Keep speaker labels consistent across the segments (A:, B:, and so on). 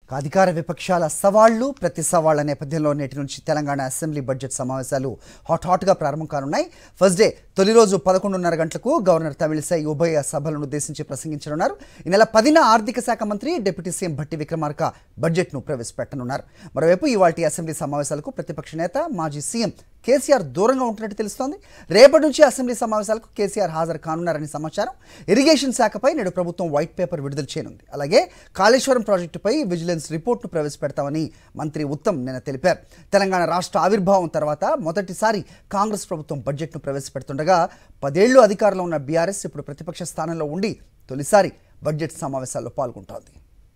A: అధికార విపక్షాల సవాళ్లు ప్రతి సవాళ్ల నేపథ్యంలో నేటి నుంచి తెలంగాణ అసెంబ్లీ బడ్జెట్ సమావేశాలు హాట్ హాట్గా ప్రారంభం కానున్నాయి ఫస్ట్ డే తొలి రోజు పదకొండున్నర గంటలకు గవర్నర్ తమిళిసై ఉభయ సభలను ఉద్దేశించి ప్రసంగించనున్నారు ఈ నెల పదిన ఆర్థిక శాఖ మంత్రి డిప్యూటీ సీఎం భట్టి విక్రమార్క బడ్జెట్ను ప్రవేశపెట్టనున్నారు మరోవైపు ఇవాళ అసెంబ్లీ సమావేశాలకు ప్రతిపక్ష నేత మాజీ సీఎం కేసీఆర్ దూరంగా ఉంటున్నట్టు తెలుస్తోంది రేపటి నుంచి అసెంబ్లీ సమావేశాలకు కేసీఆర్ హాజరు కానున్నారని సమాచారం ఇరిగేషన్ శాఖపై నేడు ప్రభుత్వం వైట్ పేపర్ విడుదల చేయనుంది అలాగే కాళేశ్వరం ప్రాజెక్టుపై విజిలెన్స్ రిపోర్టును ప్రవేశపెడతామని మంత్రి ఉత్తమ్ నిన్న తెలిపారు తెలంగాణ రాష్ట్ర ఆవిర్భావం తర్వాత మొదటిసారి కాంగ్రెస్ ప్రభుత్వం బడ్జెట్ను ప్రవేశపెడుతుండగా పదేళ్లు అధికారంలో ఉన్న బీఆర్ఎస్ ఇప్పుడు ప్రతిపక్ష స్థానంలో ఉండి తొలిసారి బడ్జెట్ సమావేశాల్లో పాల్గొంటోంది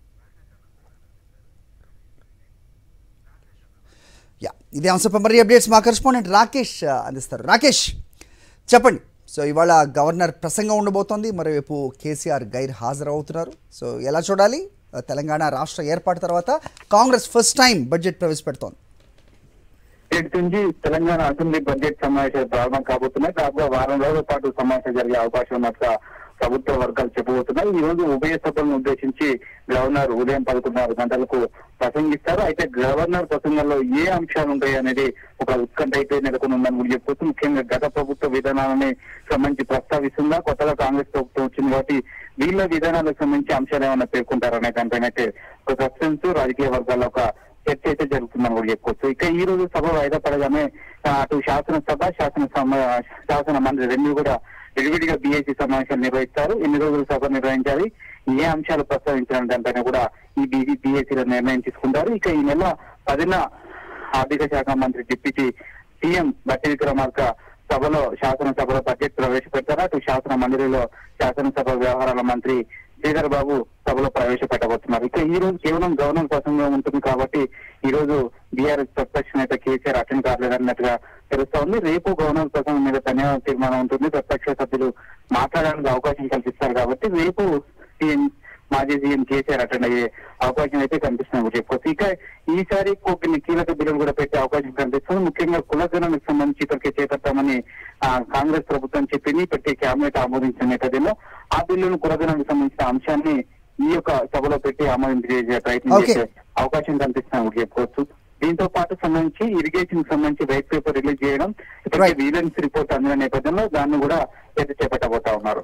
A: యా ఇదే అంశంపై మరి అప్డేట్స్ మా కరెస్పాండెంట్ రాకేష్ ఆ, అందిస్తారు రాకేష్ చెప్పండి సో ఇవాళ గవర్నర్ ప్రసంగం ఉండబోతోంది మరోవైపు కేసీఆర్ గైర్ హాజరవుతున్నారు సో ఎలా చూడాలి ఆ, తెలంగాణ రాష్ట్ర ఏర్పాటు తర్వాత కాంగ్రెస్ ఫస్ట్ టైం బడ్జెట్ ప్రవేశపెడుతోంది
B: నేటి నుంచి తెలంగాణ అసెంబ్లీ బడ్జెట్ సమావేశాలు ప్రారంభం కాబోతున్నాయి దాదాపు వారం రోజుల పాటు సమావేశం జరిగే అవకాశం ఉన్నట్టుగా ప్రభుత్వ వర్గాలు చెప్పబోతున్నాయి ఈ రోజు ఉభయ సభలను ఉద్దేశించి గవర్నర్ ఉదయం పదకొండున్నర గంటలకు ప్రసంగిస్తారు అయితే గవర్నర్ ప్రసంగంలో ఏ అంశాలు ఉంటాయి అనేది ఒక ఉత్కంఠ అయితే నెలకొని ఉందని కూడా చెప్పుకోవచ్చు ముఖ్యంగా గత ప్రభుత్వ విధానాలని సంబంధించి ప్రస్తావిస్తుందా కొత్తగా కాంగ్రెస్ ప్రభుత్వం వచ్చింది కాబట్టి వీళ్ళ విధానాలకు సంబంధించి అంశాలు ఏమైనా పేర్కొంటారనే దానిపైన అయితే ఒక సస్పెన్స్ రాజకీయ వర్గాల్లో ఒక చర్చ అయితే జరుగుతుందని కూడా చెప్పుకోవచ్చు ఇక ఈ రోజు సభ వాయిదా పడగానే ఆ, అటు శాసనసభ శాసన సమ- శాసన మండలి రెండు కూడా విడివిడిగా బీఏసీ సమావేశాలు నిర్వహిస్తారు ఎన్ని రోజులు సభ నిర్వహించాలి ఏ అంశాలు ప్రస్తావించాలని దానిపైన కూడా ఈ బీజీ బీఏసీలో నిర్ణయం తీసుకుంటారు ఇక ఈ నెల పదిన ఆర్థిక శాఖ మంత్రి డిప్యూటీ సీఎం బట్టి విక్రమార్క సభలో శాసనసభలో బడ్జెట్ ప్రవేశపెడతారు అటు శాసన మండలిలో శాసనసభ వ్యవహారాల మంత్రి శ్రీధర్ బాబు సభలో ప్రవేశపెట్టబోతున్నారు ఇక ఈ రోజు కేవలం గవర్నర్ ప్రసంగం ఉంటుంది కాబట్టి ఈ రోజు బీఆర్ఎస్ ప్రతిపక్ష నేత కేసీఆర్ అటెండ్ కాలేదన్నట్టుగా తెలుస్తా ఉంది రేపు గవర్నర్ ప్రసంగం మీద ధన్యవాద తీర్మానం ఉంటుంది ప్రతిపక్ష సభ్యులు మాట్లాడడానికి అవకాశం కల్పిస్తారు కాబట్టి రేపు సీఎం మాజీ సీఎం కేసీఆర్ అటెండ్ అయ్యే అవకాశం అయితే కనిపిస్తుంది చెప్పుకోవచ్చు ఇక ఈసారి కొన్ని కీలక బిల్లులు కూడా పెట్టే అవకాశం కనిపిస్తుంది ముఖ్యంగా కులగణనకు సంబంధించి ఇప్పటికే చేపట్టామని ఆ, కాంగ్రెస్ ప్రభుత్వం చెప్పింది ఇప్పటికే కేబినెట్ ఆమోదించిన నేపథ్యంలో ఆ బిల్లును కులగణనకు సంబంధించిన అంశాన్ని ఈ యొక్క సభలో పెట్టి ఆమోదించే ప్రయత్నం
A: Okay.
B: చేసే అవకాశం కనిపిస్తుంది చెప్పుకోవచ్చు దీంతో పాటు సంబంధించి ఇరిగేషన్ సంబంధించి వైట్ పేపర్ రిలీజ్ చేయడం ఇప్పటికే
A: Right.
B: విజిలెన్స్ రిపోర్ట్ అందిన నేపథ్యంలో దాన్ని కూడా ఎత్తి చేపట్టబోతా ఉన్నారు